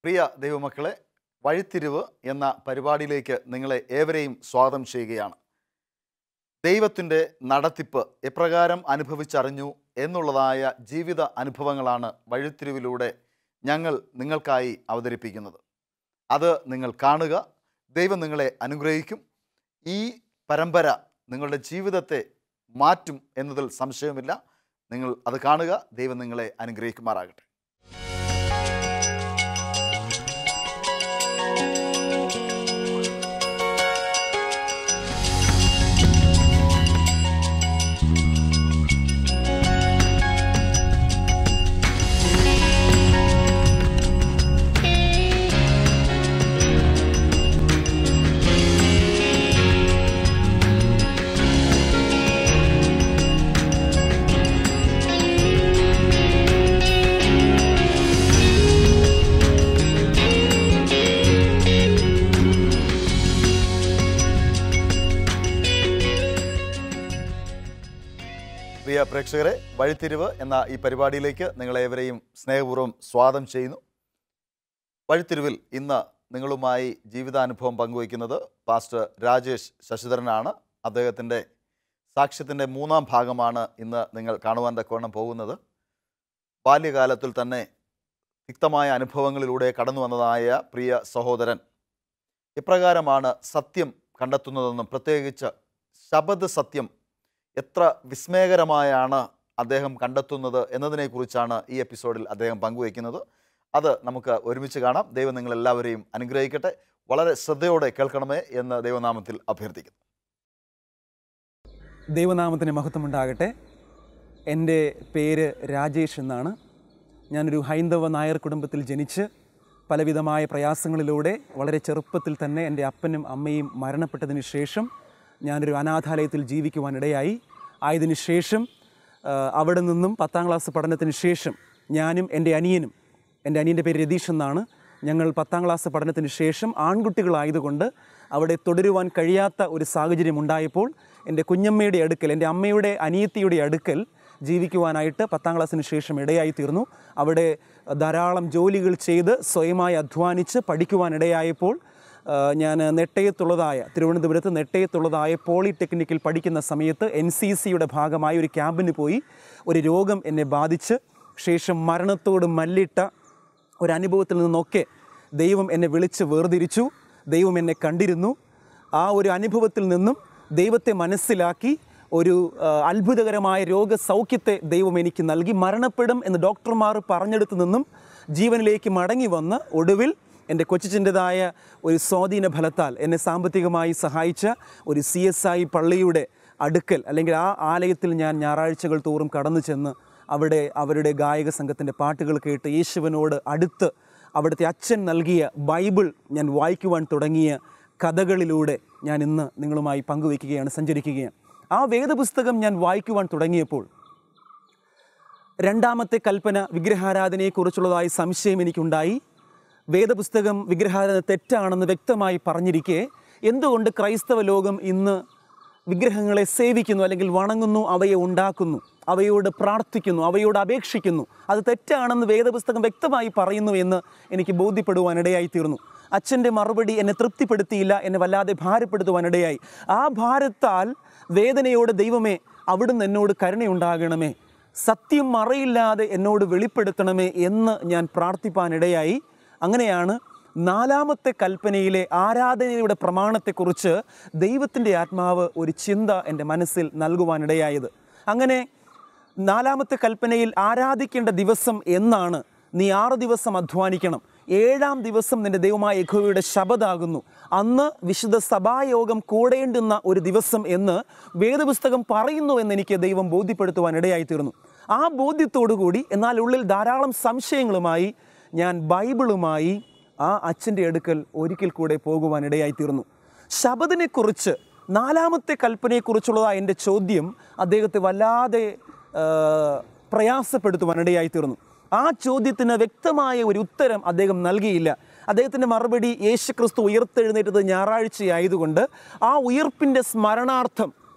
പ്രിയ ദൈവമക്കളെ വഴിത്തിരിവ് എന്ന പരിപാടിയിലേക്ക് നിങ്ങളെ ഏവരെയും സ്വാഗതം ചെയ്യുകയാണ് ദൈവത്തിൻ്റെ നടത്തിപ്പ് എപ്രകാരം അനുഭവിച്ചറിഞ്ഞു എന്നുള്ളതായ ജീവിത അനുഭവങ്ങളാണ് വഴിത്തിരിവിലൂടെ ഞങ്ങൾ നിങ്ങൾക്കായി അവതരിപ്പിക്കുന്നത് അത് നിങ്ങൾ കാണുക ദൈവം നിങ്ങളെ അനുഗ്രഹിക്കും ഈ പരമ്പര നിങ്ങളുടെ ജീവിതത്തെ മാറ്റും എന്നതിൽ സംശയമില്ല നിങ്ങൾ അത് കാണുക ദൈവം നിങ്ങളെ അനുഗ്രഹിക്കുമാറാകട്ടെ പ്രിയ പ്രേക്ഷകരെ വഴിത്തിരിവ് എന്ന ഈ പരിപാടിയിലേക്ക് നിങ്ങളേവരെയും സ്നേഹപൂർവ്വം സ്വാഗതം ചെയ്യുന്നു വഴിത്തിരിവിൽ ഇന്ന് നിങ്ങളുമായി ജീവിതാനുഭവം പങ്കുവയ്ക്കുന്നത് പാസ്റ്റർ രാജേഷ് ശശിധരനാണ് അദ്ദേഹത്തിൻ്റെ സാക്ഷ്യത്തിൻ്റെ മൂന്നാം ഭാഗമാണ് ഇന്ന് നിങ്ങൾ കാണുവാൻ തക്കവണ്ണം പോകുന്നത് ബാല്യകാലത്തിൽ തന്നെ തിക്തമായ അനുഭവങ്ങളിലൂടെ കടന്നു വന്നതായ പ്രിയ സഹോദരൻ ഇപ്രകാരമാണ് സത്യം കണ്ടെത്തുന്നതെന്നും പ്രത്യേകിച്ച് ശബദ സത്യം എത്ര വിസ്മയകരമായാണ് അദ്ദേഹം കണ്ടെത്തുന്നത് എന്നതിനെക്കുറിച്ചാണ് ഈ എപ്പിസോഡിൽ അദ്ദേഹം പങ്കുവയ്ക്കുന്നത് അത് നമുക്ക് ഒരുമിച്ച് കാണാം ദൈവം നിങ്ങളെല്ലാവരെയും അനുഗ്രഹിക്കട്ടെ വളരെ ശ്രദ്ധയോടെ കേൾക്കണമേ എന്ന് ദൈവനാമത്തിൽ അഭ്യർത്ഥിക്കുന്നു ദൈവനാമത്തിന് മഹത്വമുണ്ടാകട്ടെ എൻ്റെ പേര് രാജേഷ് എന്നാണ് ഞാനൊരു ഹൈന്ദവ നായർ കുടുംബത്തിൽ ജനിച്ച് പലവിധമായ പ്രയാസങ്ങളിലൂടെ വളരെ ചെറുപ്പത്തിൽ തന്നെ എൻ്റെ അപ്പനും അമ്മയും മരണപ്പെട്ടതിന് ശേഷം ഞാനൊരു അനാഥാലയത്തിൽ ജീവിക്കുവാനിടയായി ആയതിനു ശേഷം ആ, അവിടെ നിന്നും പത്താം ക്ലാസ് പഠനത്തിന് ശേഷം ഞാനും എൻ്റെ അനിയനും എൻ്റെ അനിയൻ്റെ പേര് രതീഷ് എന്നാണ് ഞങ്ങൾ പത്താം ക്ലാസ് പഠനത്തിന് ശേഷം ആൺകുട്ടികളായതുകൊണ്ട് അവിടെ തുടരുവാൻ കഴിയാത്ത ഒരു സാഹചര്യം ഉണ്ടായപ്പോൾ എൻ്റെ കുഞ്ഞമ്മയുടെ അടുക്കൽ എൻ്റെ അമ്മയുടെ അനിയത്തിയുടെ അടുക്കൽ ജീവിക്കുവാനായിട്ട് പത്താം ക്ലാസ്സിന് ശേഷം ഇടയായി തീർന്നു അവിടെ ധാരാളം ജോലികൾ ചെയ്ത് സ്വയമായി അധ്വാനിച്ച് പഠിക്കുവാനിടയായപ്പോൾ ആ, ഞാൻ നെട്ടയത്തുള്ളതായ തിരുവനന്തപുരത്ത് നെട്ടയത്തുള്ളതായ പോളിടെക്നിക്കിൽ പഠിക്കുന്ന സമയത്ത് എൻ സി സിയുടെ ഭാഗമായി ഒരു ക്യാമ്പിന് പോയി ഒരു രോഗം എന്നെ ബാധിച്ച് ശേഷം മരണത്തോട് മല്ലിട്ട ഒരു അനുഭവത്തിൽ നിന്നൊക്കെ ദൈവം എന്നെ വിളിച്ച് വേർതിരിച്ചു ദൈവം എന്നെ കണ്ടിരുന്നു ആ ഒരു അനുഭവത്തിൽ നിന്നും ദൈവത്തെ മനസ്സിലാക്കി ഒരു ആ, അത്ഭുതകരമായ രോഗസൗഖ്യത്തെ ദൈവം എനിക്ക് നൽകി മരണപ്പെടും എന്ന് ഡോക്ടർമാർ പറഞ്ഞെടുത്ത് നിന്നും ജീവനിലേക്ക് മടങ്ങി വന്ന് ഒടുവിൽ എൻ്റെ കൊച്ചിൻ്റെതായ ഒരു സ്വാധീന ഫലത്താൽ എന്നെ സാമ്പത്തികമായി സഹായിച്ച ഒരു സി എസ് ഐ പള്ളിയുടെ അടുക്കൽ അല്ലെങ്കിൽ ആ ആലയത്തിൽ ഞാൻ ഞായറാഴ്ചകൾ തോറും കടന്നു ചെന്ന് അവിടെ അവരുടെ ഗായക സംഘത്തിൻ്റെ പാട്ടുകൾ കേട്ട് യേശുവിനോട് അടുത്ത് അവിടുത്തെ അച്ഛൻ നൽകിയ ബൈബിൾ ഞാൻ വായിക്കുവാൻ തുടങ്ങിയ കഥകളിലൂടെ ഞാൻ ഇന്ന് നിങ്ങളുമായി പങ്കുവയ്ക്കുകയാണ് സഞ്ചരിക്കുകയാണ് ആ വേദപുസ്തകം ഞാൻ വായിക്കുവാൻ തുടങ്ങിയപ്പോൾ രണ്ടാമത്തെ കൽപ്പന വിഗ്രഹാരാധനയെക്കുറിച്ചുള്ളതായി സംശയം എനിക്കുണ്ടായി വേദപുസ്തകം വിഗ്രഹാരാധന തെറ്റാണെന്ന് വ്യക്തമായി പറഞ്ഞിരിക്കെ എന്തുകൊണ്ട് ക്രൈസ്തവ ലോകം ഇന്ന് വിഗ്രഹങ്ങളെ സേവിക്കുന്നു അല്ലെങ്കിൽ വണങ്ങുന്നു അവയെ ഉണ്ടാക്കുന്നു അവയോട് പ്രാർത്ഥിക്കുന്നു അവയോട് അപേക്ഷിക്കുന്നു അത് തെറ്റാണെന്ന് വേദപുസ്തകം വ്യക്തമായി പറയുന്നു എന്ന് എനിക്ക് ബോധ്യപ്പെടുവാനിടയായി തീർന്നു അച്ഛൻ്റെ മറുപടി എന്നെ തൃപ്തിപ്പെടുത്തിയില്ല എന്നെ വല്ലാതെ ഭാരപ്പെടുത്തുവാനിടയായി ആ ഭാരത്താൽ വേദനയോട് ദൈവമേ അവിടുന്ന് എന്നോട് കരുണയുണ്ടാകണമേ സത്യം മറയില്ലാതെ എന്നോട് വെളിപ്പെടുത്തണമേ എന്ന് ഞാൻ പ്രാർത്ഥിപ്പാനിടയായി അങ്ങനെയാണ് നാലാമത്തെ കൽപ്പനയിലെ ആരാധനയുടെ പ്രമാണത്തെക്കുറിച്ച് ദൈവത്തിൻ്റെ ആത്മാവ് ഒരു ചിന്ത എൻ്റെ മനസ്സിൽ നൽകുവാനിടയായത് അങ്ങനെ നാലാമത്തെ കൽപ്പനയിൽ ആരാധിക്കേണ്ട ദിവസം എന്നാണ് നീ ആറ് ദിവസം അധ്വാനിക്കണം ഏഴാം ദിവസം നിന്റെ ദൈവമായ യഹോവയുടെ ശബദാകുന്നു അന്ന് വിശുദ്ധ സഭായോഗം കൂടേണ്ടുന്ന ഒരു ദിവസം എന്ന് വേദപുസ്തകം പറയുന്നു എന്ന് എനിക്ക് ദൈവം ബോധ്യപ്പെടുത്തുവാൻ ഇടയായി തീർന്നു ആ ബോധ്യത്തോടുകൂടി എന്നാൽ ഉള്ളിൽ ധാരാളം സംശയങ്ങളുമായി ഞാൻ ബൈബിളുമായി ആ അച്ഛൻ്റെ അടുക്കൽ ഒരിക്കൽ കൂടെ പോകുവാൻ ഇടയായി തീർന്നു ശബദിനെക്കുറിച്ച് നാലാമത്തെ കൽപ്പനയെക്കുറിച്ചുള്ളതായ എൻ്റെ ചോദ്യം അദ്ദേഹത്തെ വല്ലാതെ ആ, പ്രയാസപ്പെടുത്തുവാനിടയായി തീർന്നു ആ ചോദ്യത്തിന് വ്യക്തമായ ഒരു ഉത്തരം അദ്ദേഹം നൽകിയില്ല അദ്ദേഹത്തിൻ്റെ മറുപടി യേശുക്രിസ്തു ഉയർത്തെഴുന്നേറ്റത് ഞായറാഴ്ചയായതുകൊണ്ട് ആ ഉയർപ്പിൻ്റെ സ്മരണാർത്ഥം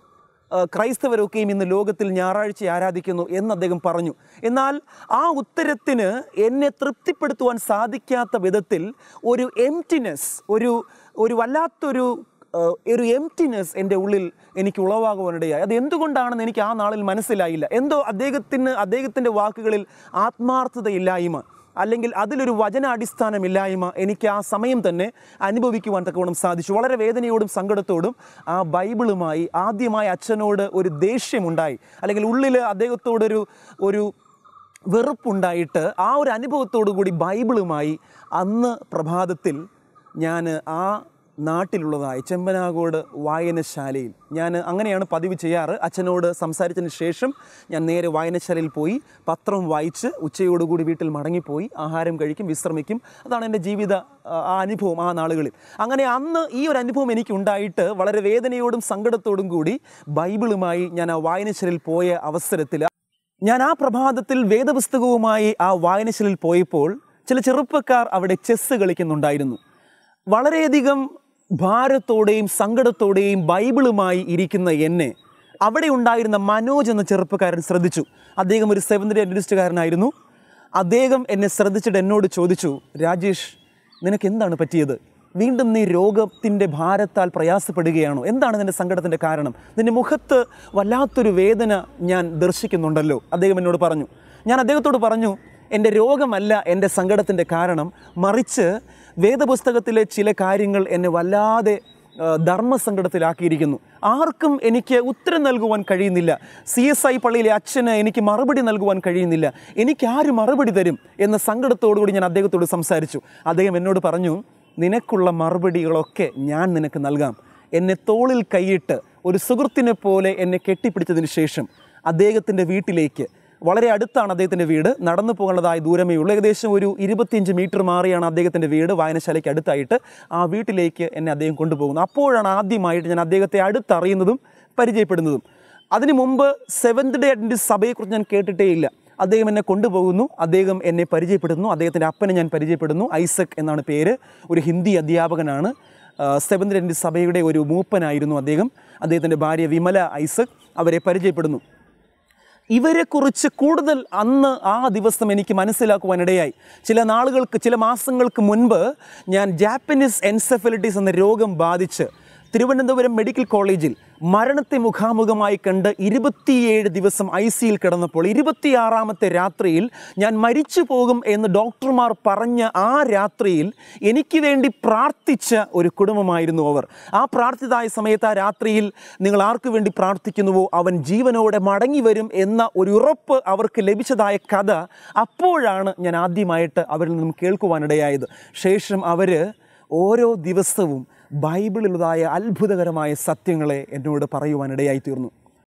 ആ, ക്രൈസ്തവരൊക്കെയും ഇന്ന് ലോകത്തിൽ ഞായറാഴ്ച ആരാധിക്കുന്നു എന്ന് അദ്ദേഹം പറഞ്ഞു എന്നാൽ ആ ഉത്തരത്തിന് എന്നെ തൃപ്തിപ്പെടുത്തുവാൻ സാധിക്കാത്ത വിധത്തിൽ ഒരു എംറ്റിനെസ് ഒരു ഒരു വല്ലാത്തൊരു ആ, ഒരു എംറ്റിനെസ് എൻ്റെ ഉള്ളിൽ എനിക്ക് ഉളവാകുവാനിടയായി അത് എന്തുകൊണ്ടാണെന്ന് എനിക്ക് ആ നാളിൽ മനസ്സിലായില്ല എന്തോ അദ്ദേഹത്തിന് അദ്ദേഹത്തിൻ്റെ വാക്കുകളിൽ ആത്മാർത്ഥതയില്ലായ്മ അല്ലെങ്കിൽ അതിലൊരു വചന അടിസ്ഥാനമില്ലായ്മ എനിക്ക് ആ സമയം തന്നെ അനുഭവിക്കുവാൻ തക്കവണ്ണം സാധിച്ചു വളരെ വേദനയോടും സങ്കടത്തോടും ആ ബൈബിളുമായി ആദ്യമായി അച്ഛനോട് ഒരു ദേഷ്യമുണ്ടായി അല്ലെങ്കിൽ ഉള്ളിൽ അദ്ദേഹത്തോടൊരു ഒരു വെറുപ്പുണ്ടായിട്ട് ആ ഒരു അനുഭവത്തോടു കൂടി ബൈബിളുമായി അന്ന് പ്രഭാതത്തിൽ ഞാൻ ആ നാട്ടിലുള്ളതായി ചെമ്പനാകോട് വായനശാലയിൽ ഞാൻ അങ്ങനെയാണ് പതിവ് ചെയ്യാറ് അച്ഛനോട് സംസാരിച്ചതിന് ശേഷം ഞാൻ നേരെ വായനശാലയിൽ പോയി പത്രം വായിച്ച് ഉച്ചയോടുകൂടി വീട്ടിൽ മടങ്ങിപ്പോയി ആഹാരം കഴിക്കും വിശ്രമിക്കും അതാണ് എൻ്റെ ജീവിത ആ, ആ അനുഭവം ആ നാളുകളിൽ അങ്ങനെ അന്ന് ഈ ഒരു അനുഭവം എനിക്കുണ്ടായിട്ട് വളരെ വേദനയോടും സങ്കടത്തോടും കൂടി ബൈബിളുമായി ഞാൻ ആ വായനശാലയിൽ പോയ അവസരത്തിൽ ഞാൻ ആ പ്രഭാതത്തിൽ വേദപുസ്തകവുമായി ആ വായനശാലയിൽ പോയപ്പോൾ ചില ചെറുപ്പക്കാർ അവിടെ ചെസ്സ് കളിക്കുന്നുണ്ടായിരുന്നു വളരെയധികം ഭാരത്തോടെയും സങ്കടത്തോടെയും ബൈബിളുമായി ഇരിക്കുന്ന എന്നെ അവിടെ ഉണ്ടായിരുന്ന മനോജ് എന്ന ചെറുപ്പക്കാരൻ ശ്രദ്ധിച്ചു അദ്ദേഹം ഒരു സെവൻത് ഡേ അഡ്വസ്റ്റുകാരനായിരുന്നു അദ്ദേഹം എന്നെ ശ്രദ്ധിച്ചിട്ട് എന്നോട് ചോദിച്ചു രാജേഷ് നിനക്ക് എന്താണ് പറ്റിയത് വീണ്ടും നീ രോഗത്തിൻ്റെ ഭാരത്താൽ പ്രയാസപ്പെടുകയാണോ എന്താണ് നിൻ്റെ സങ്കടത്തിൻ്റെ കാരണം നിൻ്റെ മുഖത്ത് വല്ലാത്തൊരു വേദന ഞാൻ ദർശിക്കുന്നുണ്ടല്ലോ അദ്ദേഹം എന്നോട് പറഞ്ഞു ഞാൻ അദ്ദേഹത്തോട് പറഞ്ഞു എൻ്റെ രോഗമല്ല എൻ്റെ സങ്കടത്തിൻ്റെ കാരണം മറിച്ച് വേദപുസ്തകത്തിലെ ചില കാര്യങ്ങൾ എന്നെ വല്ലാതെ ആ, ധർമ്മസങ്കടത്തിലാക്കിയിരിക്കുന്നു ആർക്കും എനിക്ക് ഉത്തരം നൽകുവാൻ കഴിയുന്നില്ല സി എസ് ഐ പള്ളിയിലെ അച്ഛന് എനിക്ക് മറുപടി നൽകുവാൻ കഴിയുന്നില്ല എനിക്ക് ആര് മറുപടി തരും എന്ന സങ്കടത്തോടുകൂടി ഞാൻ അദ്ദേഹത്തോട് സംസാരിച്ചു അദ്ദേഹം എന്നോട് പറഞ്ഞു നിനക്കുള്ള മറുപടികളൊക്കെ ഞാൻ നിനക്ക് നൽകാം എന്നെ തോളിൽ കൈയിട്ട് ഒരു സുഹൃത്തിനെ പോലെ എന്നെ കെട്ടിപ്പിടിച്ചതിന് ശേഷം അദ്ദേഹത്തിൻ്റെ വീട്ടിലേക്ക് വളരെ അടുത്താണ് അദ്ദേഹത്തിൻ്റെ വീട് നടന്നു പോകേണ്ടതായ ദൂരമേ ഉള്ളൂ ഏകദേശം ഒരു ഇരുപത്തിയഞ്ച് മീറ്റർ മാറിയാണ് അദ്ദേഹത്തിൻ്റെ വീട് വായനശാലയ്ക്ക് അടുത്തായിട്ട് ആ വീട്ടിലേക്ക് എന്നെ അദ്ദേഹം കൊണ്ടുപോകുന്നത് അപ്പോഴാണ് ആദ്യമായിട്ട് ഞാൻ അദ്ദേഹത്തെ അടുത്തറിയുന്നതും പരിചയപ്പെടുന്നതും അതിനു മുമ്പ് സെവൻത് ഡേ അഡ്വൻറ്റിസ്റ്റ് സഭയെക്കുറിച്ച് ഞാൻ കേട്ടിട്ടേ ഇല്ല അദ്ദേഹം എന്നെ കൊണ്ടുപോകുന്നു അദ്ദേഹം എന്നെ പരിചയപ്പെടുന്നു അദ്ദേഹത്തിൻ്റെ അപ്പനെ ഞാൻ പരിചയപ്പെടുന്നു ഐസക് എന്നാണ് പേര് ഒരു ഹിന്ദി അധ്യാപകനാണ് സെവൻത് ഡേ അഡ്വൻറ്റിസ്റ്റ് സഭയുടെ ഒരു മൂപ്പനായിരുന്നു അദ്ദേഹം അദ്ദേഹത്തിൻ്റെ ഭാര്യ വിമല ഐസക് അവരെ പരിചയപ്പെടുന്നു ഇവരെക്കുറിച്ച് കൂടുതൽ അന്ന് ആ ദിവസം എനിക്ക് മനസ്സിലാക്കുവാനിടയായി ചില നാളുകൾക്ക് ചില മാസങ്ങൾക്ക് മുൻപ് ഞാൻ ജാപ്പനീസ് എൻസെഫലിറ്റീസ് എന്ന രോഗം ബാധിച്ച് തിരുവനന്തപുരം മെഡിക്കൽ കോളേജിൽ മരണത്തെ മുഖാമുഖമായി കണ്ട് ഇരുപത്തിയേഴ് ദിവസം ഐ സിയിൽ കിടന്നപ്പോൾ ഇരുപത്തിയാറാമത്തെ രാത്രിയിൽ ഞാൻ മരിച്ചു പോകും എന്ന് ഡോക്ടർമാർ പറഞ്ഞ ആ രാത്രിയിൽ എനിക്ക് വേണ്ടി പ്രാർത്ഥിച്ച ഒരു കുടുംബമായിരുന്നു അവർ ആ പ്രാർത്ഥിതായ സമയത്ത് ആ രാത്രിയിൽ നിങ്ങൾ ആർക്കു വേണ്ടി പ്രാർത്ഥിക്കുന്നുവോ അവൻ ജീവനോടെ മടങ്ങി വരും എന്ന ഒരു ഉറപ്പ് അവർക്ക് ലഭിച്ചതായ കഥ അപ്പോഴാണ് ഞാൻ ആദ്യമായിട്ട് അവരിൽ നിന്നും കേൾക്കുവാനിടയായത് ശേഷം അവർ ഓരോ ദിവസവും ബൈബിളിലുള്ളതായ അത്ഭുതകരമായ സത്യങ്ങളെ എന്നോട് പറയുവാനിടയായി തീർന്നു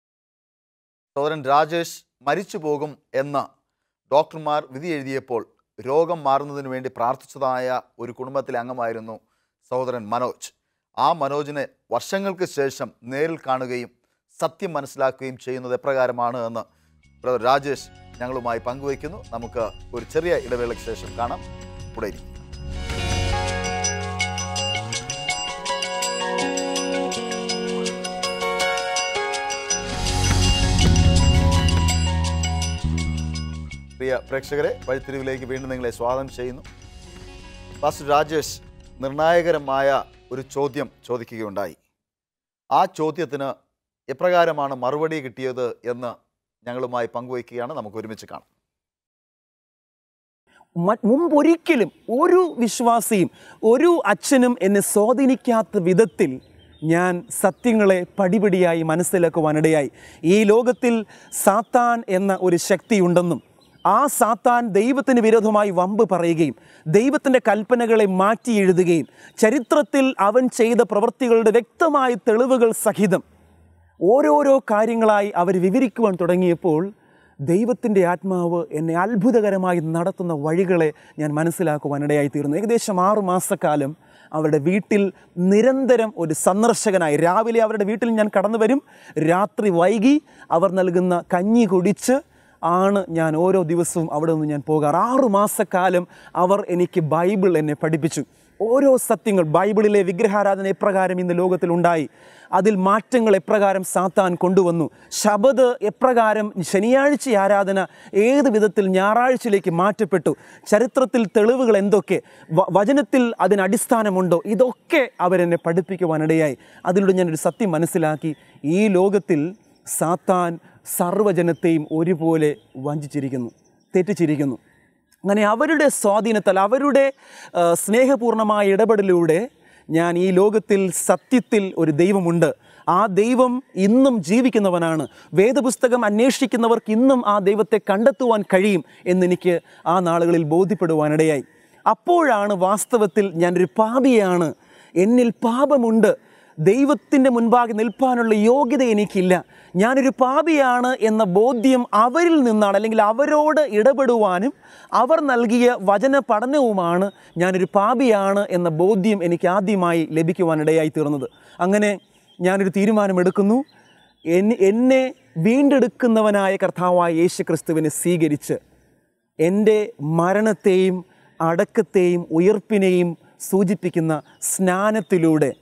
സഹോദരൻ രാജേഷ് മരിച്ചു പോകും എന്ന് ഡോക്ടർമാർ വിധി എഴുതിയപ്പോൾ രോഗം മാറുന്നതിന് വേണ്ടി പ്രാർത്ഥിച്ചതായ ഒരു കുടുംബത്തിലെ അംഗമായിരുന്നു സഹോദരൻ മനോജ് ആ മനോജിനെ വർഷങ്ങൾക്ക് ശേഷം നേരിൽ കാണുകയും സത്യം മനസ്സിലാക്കുകയും ചെയ്യുന്നത് എപ്രകാരമാണ് എന്ന് ബ്രദർ രാജേഷ് ഞങ്ങളുമായി പങ്കുവയ്ക്കുന്നു നമുക്ക് ഒരു ചെറിയ ഇടവേളയ്ക്ക് ശേഷം കാണാം കൂടെ ഇരിക്കും പ്രിയ പ്രേക്ഷകരെ വഴിത്തിരിവിലേക്ക് വീണ്ടും നിങ്ങളെ സ്വാഗതം ചെയ്യുന്നു പാസ്റ്റർ രാജേഷ് നിർണായകരമായ ഒരു ചോദ്യം ചോദിക്കുകയുണ്ടായി ആ ചോദ്യത്തിന് എപ്രകാരമാണ് മറുപടി കിട്ടിയത് എന്ന് ഞങ്ങളുമായി പങ്കുവയ്ക്കുകയാണ് നമുക്ക് ഒരുമിച്ച് കാണാം മ- മുമ്പൊരിക്കലും ഒരു വിശ്വാസിയും ഒരു അച്ഛനും എന്നെ സ്വാധീനിക്കാത്ത വിധത്തിൽ ഞാൻ സത്യങ്ങളെ പടിപടിയായി മനസ്സിലാക്കുവാനിടയായി ഈ ലോകത്തിൽ സാത്താൻ എന്ന ഒരു ശക്തിയുണ്ടെന്നും ആ സാത്താൻ ദൈവത്തിന് വിരോധമായി വമ്പ് പറയുകയും ദൈവത്തിൻ്റെ കൽപ്പനകളെ മാറ്റി എഴുതുകയും ചരിത്രത്തിൽ അവൻ ചെയ്ത പ്രവൃത്തികളുടെ വ്യക്തമായ തെളിവുകൾ സഹിതം ഓരോരോ കാര്യങ്ങളായി അവർ വിവരിക്കുവാൻ തുടങ്ങിയപ്പോൾ ദൈവത്തിൻ്റെ ആത്മാവ് എന്നെ അത്ഭുതകരമായി നടത്തുന്ന വഴികളെ ഞാൻ മനസ്സിലാക്കുവാനിടയായി തീർന്നു ഏകദേശം ആറു മാസക്കാലം അവരുടെ വീട്ടിൽ നിരന്തരം ഒരു സന്ദർശകനായി രാവിലെ അവരുടെ വീട്ടിൽ ഞാൻ കടന്നു വരും രാത്രി വൈകി അവർ നൽകുന്ന കഞ്ഞി കുടിച്ച് ആണ് ഞാൻ ഓരോ ദിവസവും അവിടെ നിന്ന് ഞാൻ പോകാറ് ആറു മാസക്കാലം അവർ എനിക്ക് ബൈബിൾ എന്നെ പഠിപ്പിച്ചു ഓരോ സത്യങ്ങൾ ബൈബിളിലെ വിഗ്രഹാരാധന എപ്രകാരം ഇന്ന് ലോകത്തിൽ ഉണ്ടായി അതിൽ മാറ്റങ്ങൾ എപ്രകാരം സാത്താൻ കൊണ്ടുവന്നു ശബദ് എപ്രകാരം ശനിയാഴ്ച ആരാധന ഏത് വിധത്തിൽ ഞായറാഴ്ചയിലേക്ക് മാറ്റപ്പെട്ടു ചരിത്രത്തിൽ തെളിവുകൾ എന്തൊക്കെ വ- വചനത്തിൽ അതിന് അടിസ്ഥാനമുണ്ടോ ഇതൊക്കെ അവരെന്നെ പഠിപ്പിക്കുവാനിടയായി അതിലൂടെ ഞാനൊരു സത്യം മനസ്സിലാക്കി ഈ ലോകത്തിൽ സാത്താൻ സർവ്വജനത്തെയും ഒരുപോലെ വഞ്ചിച്ചിരിക്കുന്നു തെറ്റിച്ചിരിക്കുന്നു അങ്ങനെ അവരുടെ സ്വാധീനത്താൽ അവരുടെ ആ, സ്നേഹപൂർണമായ ഇടപെടലിലൂടെ ഞാൻ ഈ ലോകത്തിൽ സത്യത്തിൽ ഒരു ദൈവമുണ്ട് ആ ദൈവം ഇന്നും ജീവിക്കുന്നവനാണ് വേദപുസ്തകം അന്വേഷിക്കുന്നവർക്ക് ഇന്നും ആ ദൈവത്തെ കണ്ടെത്തുവാൻ കഴിയും എന്നെനിക്ക് ആ നാളുകളിൽ ബോധ്യപ്പെടുവാനിടയായി അപ്പോഴാണ് വാസ്തവത്തിൽ ഞാനൊരു പാപിയാണ് എന്നിൽ പാപമുണ്ട് ദൈവത്തിൻ്റെ മുൻപാകെ നിൽപ്പാനുള്ള യോഗ്യത എനിക്കില്ല ഞാനൊരു പാപിയാണ് എന്ന ബോധ്യം അവരിൽ നിന്നാണ് അല്ലെങ്കിൽ അവരോട് ഇടപെടുവാനും അവർ നൽകിയ വചന പഠനവുമാണ് ഞാനൊരു പാപിയാണ് എന്ന ബോധ്യം എനിക്ക് ആദ്യമായി ലഭിക്കുവാനിടയായി തീർന്നത് അങ്ങനെ ഞാനൊരു തീരുമാനമെടുക്കുന്നു എന്നെ എന്നെ വീണ്ടെടുക്കുന്നവനായ കർത്താവായ യേശു ക്രിസ്തുവിനെ സ്വീകരിച്ച് എൻ്റെ മരണത്തെയും അടക്കത്തെയും ഉയർപ്പിനെയും സൂചിപ്പിക്കുന്ന സ്നാനത്തിലൂടെ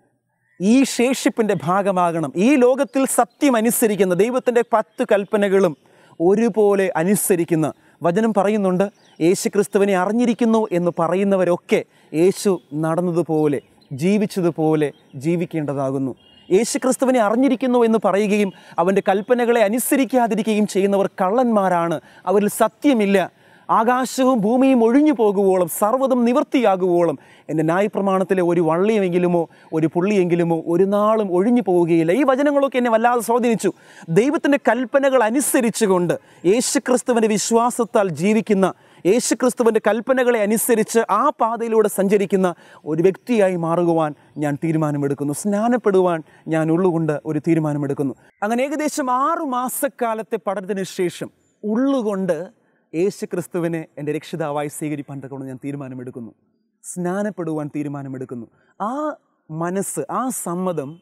ഈ ശേഷിപ്പിൻ്റെ ഭാഗമാകണം ഈ ലോകത്തിൽ സത്യം അനുസരിക്കുന്ന ദൈവത്തിൻ്റെ പത്ത് കൽപ്പനകളും ഒരുപോലെ അനുസരിക്കുന്ന വചനം പറയുന്നുണ്ട് യേശു ക്രിസ്തുവിനെ അറിഞ്ഞിരിക്കുന്നു എന്ന് പറയുന്നവരൊക്കെ യേശു നടന്നതുപോലെ ജീവിച്ചതുപോലെ ജീവിക്കേണ്ടതാകുന്നു യേശു ക്രിസ്തുവിനെ അറിഞ്ഞിരിക്കുന്നു എന്ന് പറയുകയും അവൻ്റെ കൽപ്പനകളെ അനുസരിക്കാതിരിക്കുകയും ചെയ്യുന്നവർ കള്ളന്മാരാണ് അവരിൽ സത്യമില്ല ആകാശവും ഭൂമിയും ഒഴിഞ്ഞു പോകുവോളം സർവ്വതും നിവൃത്തിയാകുവോളം എൻ്റെ ന്യായപ്രമാണത്തിലെ ഒരു വള്ളിയെങ്കിലുമോ ഒരു പുള്ളിയെങ്കിലുമോ ഒരു നാളും ഒഴിഞ്ഞു പോവുകയില്ല ഈ വചനങ്ങളൊക്കെ എന്നെ വല്ലാതെ സ്വാധീനിച്ചു ദൈവത്തിൻ്റെ കൽപ്പനകൾ അനുസരിച്ചുകൊണ്ട് യേശുക്രിസ്തുവിൻ്റെ വിശ്വാസത്താൽ ജീവിക്കുന്ന യേശുക്രിസ്തുവിൻ്റെ കൽപ്പനകളെ അനുസരിച്ച് ആ പാതയിലൂടെ സഞ്ചരിക്കുന്ന ഒരു വ്യക്തിയായി മാറുവാൻ ഞാൻ തീരുമാനമെടുക്കുന്നു സ്നാനപ്പെടുവാൻ ഞാൻ ഉള്ളുകൊണ്ട് ഒരു തീരുമാനമെടുക്കുന്നു അങ്ങനെ ഏകദേശം ആറു മാസക്കാലത്തെ പഠനത്തിന് ശേഷം ഉള്ളുകൊണ്ട് യേശു ക്രിസ്തുവിനെ എൻ്റെ രക്ഷിതാവായി സ്വീകരിപ്പാൻ തക്കൊണ്ട് ഞാൻ തീരുമാനമെടുക്കുന്നു സ്നാനപ്പെടുവാൻ തീരുമാനമെടുക്കുന്നു ആ മനസ്സ് ആ സമ്മതം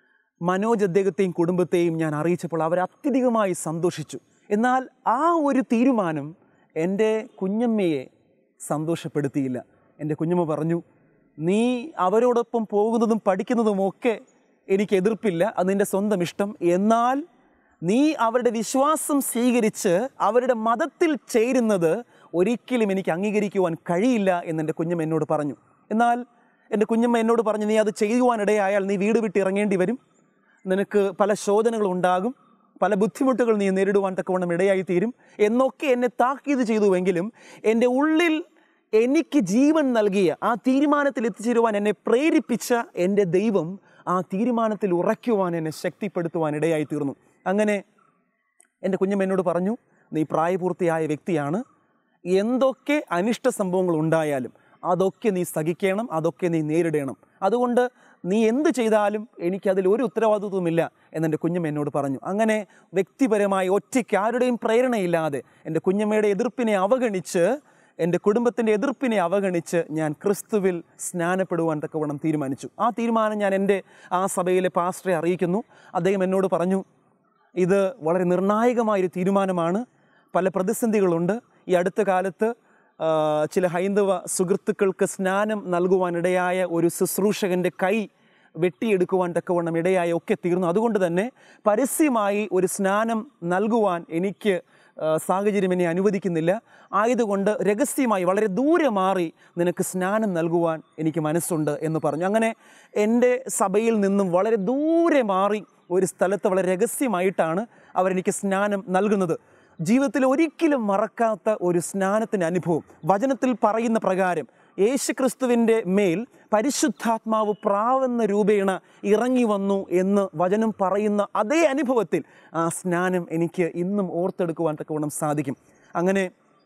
മനോജ് അദ്ദേഹത്തെയും കുടുംബത്തെയും ഞാൻ അറിയിച്ചപ്പോൾ അവർ അത്യധികമായി സന്തോഷിച്ചു എന്നാൽ ആ ഒരു തീരുമാനം എൻ്റെ കുഞ്ഞമ്മയെ സന്തോഷപ്പെടുത്തിയില്ല എൻ്റെ കുഞ്ഞമ്മ പറഞ്ഞു നീ അവരോടൊപ്പം പോകുന്നതും പഠിക്കുന്നതുമൊക്കെ എനിക്ക് എതിർപ്പില്ല അത് നിൻ്റെ സ്വന്തം ഇഷ്ടം എന്നാൽ നീ അവരുടെ വിശ്വാസം സ്വീകരിച്ച് അവരുടെ മതത്തിൽ ചേരുന്നത് ഒരിക്കലും എനിക്ക് അംഗീകരിക്കുവാൻ കഴിയില്ല എന്ന് എൻ്റെ കുഞ്ഞമ്മ എന്നോട് പറഞ്ഞു എന്നാൽ എൻ്റെ കുഞ്ഞമ്മ എന്നോട് പറഞ്ഞു നീ അത് ചെയ്യുവാനിടയായാൽ നീ വീട് വിട്ട് ഇറങ്ങേണ്ടി വരും നിനക്ക് പല ശോധനകൾ ഉണ്ടാകും പല ബുദ്ധിമുട്ടുകൾ നീ നേരിടുവാൻ തക്കവണ്ണം ഇടയായി തീരും എന്നൊക്കെ എന്നെ താക്കീത് ചെയ്തുവെങ്കിലും എൻ്റെ ഉള്ളിൽ എനിക്ക് ജീവൻ നൽകിയ ആ തീരുമാനത്തിൽ എത്തിച്ചേരുവാൻ എന്നെ പ്രേരിപ്പിച്ച എൻ്റെ ദൈവം ആ തീരുമാനത്തിൽ ഉറയ്ക്കുവാൻ എന്നെ ശക്തിപ്പെടുത്തുവാൻ ഇടയായി തീർന്നു അങ്ങനെ എൻ്റെ കുഞ്ഞമ്മ എന്നോട് പറഞ്ഞു നീ പ്രായപൂർത്തിയായ വ്യക്തിയാണ് എന്തൊക്കെ അനിഷ്ട സംഭവങ്ങൾ ഉണ്ടായാലും അതൊക്കെ നീ സഹിക്കണം അതൊക്കെ നീ നേരിടണം അതുകൊണ്ട് നീ എന്ത് ചെയ്താലും എനിക്കതിൽ ഒരു ഉത്തരവാദിത്വമില്ല എന്നെൻ്റെ കുഞ്ഞമ്മ എന്നോട് പറഞ്ഞു അങ്ങനെ വ്യക്തിപരമായി ഒറ്റയ്ക്ക് ആരുടെയും പ്രേരണയില്ലാതെ എൻ്റെ കുഞ്ഞമ്മയുടെ എതിർപ്പിനെ അവഗണിച്ച് എൻ്റെ കുടുംബത്തിൻ്റെ എതിർപ്പിനെ അവഗണിച്ച് ഞാൻ ക്രിസ്തുവിൽ സ്നാനപ്പെടുവാൻ തക്കവണ്ണം തീരുമാനിച്ചു ആ തീരുമാനം ഞാൻ എൻ്റെ ആ സഭയിലെ പാസ്റ്ററെ അറിയിക്കുന്നു അദ്ദേഹം എന്നോട് പറഞ്ഞു ഇത് വളരെ നിർണായകമായൊരു തീരുമാനമാണ് പല പ്രതിസന്ധികളുണ്ട് ഈ അടുത്ത കാലത്ത് ആ, ചില ഹൈന്ദവ സുഹൃത്തുക്കൾക്ക് സ്നാനം നൽകുവാനിടയായ ഒരു ശുശ്രൂഷകൻ്റെ കൈ വെട്ടിയെടുക്കുവാൻ തക്കവണ്ണം ഇടയായ ഒക്കെ തീർന്നു അതുകൊണ്ട് തന്നെ പരസ്യമായി ഒരു സ്നാനം നൽകുവാൻ എനിക്ക് ആ, സാഹചര്യം എന്നെ അനുവദിക്കുന്നില്ല ആയതുകൊണ്ട് രഹസ്യമായി വളരെ ദൂരെ മാറി നിനക്ക് സ്നാനം നൽകുവാൻ എനിക്ക് മനസ്സുണ്ട് എന്ന് പറഞ്ഞു അങ്ങനെ എൻ്റെ സഭയിൽ നിന്നും വളരെ ദൂരെ മാറി ഒരു സ്ഥലത്ത് വളരെ രഹസ്യമായിട്ടാണ് അവരെനിക്ക് സ്നാനം നൽകുന്നത് ജീവിതത്തിൽ ഒരിക്കലും മറക്കാത്ത ഒരു സ്നാനത്തിൻ്റെ അനുഭവം വചനത്തിൽ പറയുന്ന പ്രകാരം യേശു ക്രിസ്തുവിൻ്റെ മേൽ പരിശുദ്ധാത്മാവ് പ്രാവെന്ന രൂപേണ ഇറങ്ങി വന്നു എന്ന് വചനം പറയുന്ന അതേ അനുഭവത്തിൽ ആ സ്നാനം എനിക്ക് ഇന്നും ഓർത്തെടുക്കുവാൻ തക്കവണ്ണം സാധിക്കും അങ്ങനെ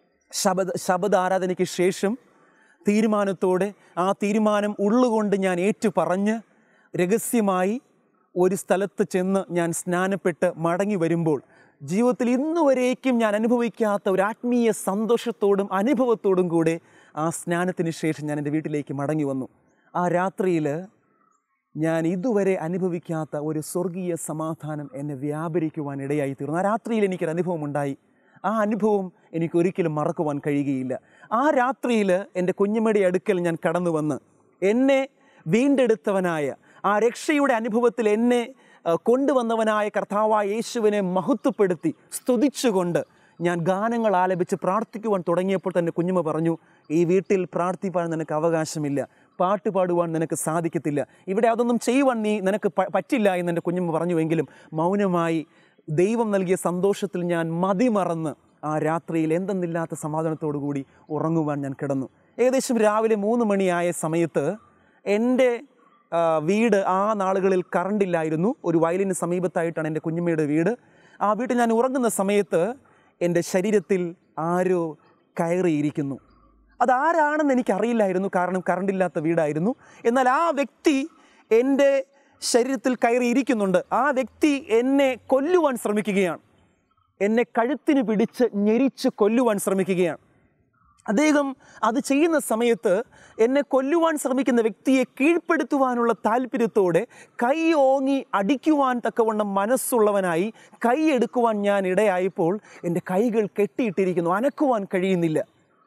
ശബദ ശബദാരാധനയ്ക്ക് ശേഷം തീരുമാനത്തോടെ ആ തീരുമാനം ഉള്ളുകൊണ്ട് ഞാൻ ഏറ്റു പറഞ്ഞ് രഹസ്യമായി ഒരു സ്ഥലത്ത് ചെന്ന് ഞാൻ സ്നാനപ്പെട്ട് മടങ്ങി വരുമ്പോൾ ജീവിതത്തിൽ ഇന്നുവരേക്കും ഞാൻ അനുഭവിക്കാത്ത ഒരു ആത്മീയ സന്തോഷത്തോടും അനുഭവത്തോടും കൂടെ ആ സ്നാനത്തിന് ശേഷം ഞാൻ എൻ്റെ വീട്ടിലേക്ക് മടങ്ങി വന്നു ആ രാത്രിയിൽ ഞാൻ ഇതുവരെ അനുഭവിക്കാത്ത ഒരു സ്വർഗീയ സമാധാനം എന്നെ വ്യാപരിക്കുവാൻ ഇടയായി തീർന്നു ആ രാത്രിയിൽ എനിക്കൊരു അനുഭവം ഉണ്ടായി ആ അനുഭവം എനിക്ക് ഒരിക്കലും മറക്കുവാൻ കഴിയുകയില്ല ആ രാത്രിയിൽ എൻ്റെ കുഞ്ഞമ്മയുടെ അടുക്കൽ ഞാൻ കടന്നു വന്ന് എന്നെ വീണ്ടെടുത്തവനായ ആ രക്ഷയുടെ അനുഭവത്തിൽ എന്നെ ആ, കൊണ്ടുവന്നവനായ കർത്താവായ യേശുവിനെ മഹത്വപ്പെടുത്തി സ്തുതിച്ചുകൊണ്ട് ഞാൻ ഗാനങ്ങൾ ആലപിച്ച് പ്രാർത്ഥിക്കുവാൻ തുടങ്ങിയപ്പോൾ തന്നെ കുഞ്ഞുമ്മ പറഞ്ഞു ഈ വീട്ടിൽ പ്രാർത്ഥിപ്പാൻ നിനക്ക് അവകാശമില്ല പാട്ട് പാടുവാൻ നിനക്ക് സാധിക്കത്തില്ല ഇവിടെ അതൊന്നും ചെയ്യുവാൻ നീ നിനക്ക് പ- പറ്റില്ല എന്ന് എൻ്റെ കുഞ്ഞുമ്മ പറഞ്ഞുവെങ്കിലും മൗനമായി ദൈവം നൽകിയ സന്തോഷത്തിൽ ഞാൻ മതിമറന്ന് ആ രാത്രിയിൽ എന്തെന്നില്ലാത്ത സമാധാനത്തോടു കൂടി ഉറങ്ങുവാൻ ഞാൻ കിടന്നു ഏകദേശം രാവിലെ മൂന്ന് മണിയായ സമയത്ത് എൻ്റെ ആ, വീട് ആ നാളുകളിൽ കറണ്ടില്ലായിരുന്നു ഒരു വയലിന് സമീപത്തായിട്ടാണ് എൻ്റെ കുഞ്ഞുമ്മയുടെ വീട് ആ വീട്ടിൽ ഞാൻ ഉറങ്ങുന്ന സമയത്ത് എൻ്റെ ശരീരത്തിൽ ആരോ കയറിയിരിക്കുന്നു അതാരാണെന്ന് എനിക്കറിയില്ലായിരുന്നു കാരണം കറണ്ടില്ലാത്ത വീടായിരുന്നു എന്നാൽ ആ വ്യക്തി എൻ്റെ ശരീരത്തിൽ കയറിയിരിക്കുന്നുണ്ട് ആ വ്യക്തി എന്നെ കൊല്ലുവാൻ ശ്രമിക്കുകയാണ് എന്നെ കഴുത്തിന് പിടിച്ച് ഞെരിച്ച് കൊല്ലുവാൻ ശ്രമിക്കുകയാണ് അദ്ദേഹം അത് ചെയ്യുന്ന സമയത്ത് എന്നെ കൊല്ലുവാൻ ശ്രമിക്കുന്ന വ്യക്തിയെ കീഴ്പ്പെടുത്തുവാനുള്ള താല്പര്യത്തോടെ കൈ ഓങ്ങി അടിക്കുവാൻ തക്കവണ്ണം മനസ്സുള്ളവനായി കൈ എടുക്കുവാൻ ഞാൻ ഇടയായപ്പോൾ എൻ്റെ കൈകൾ കെട്ടിയിട്ടിരിക്കുന്നു അനക്കുവാൻ കഴിയുന്നില്ല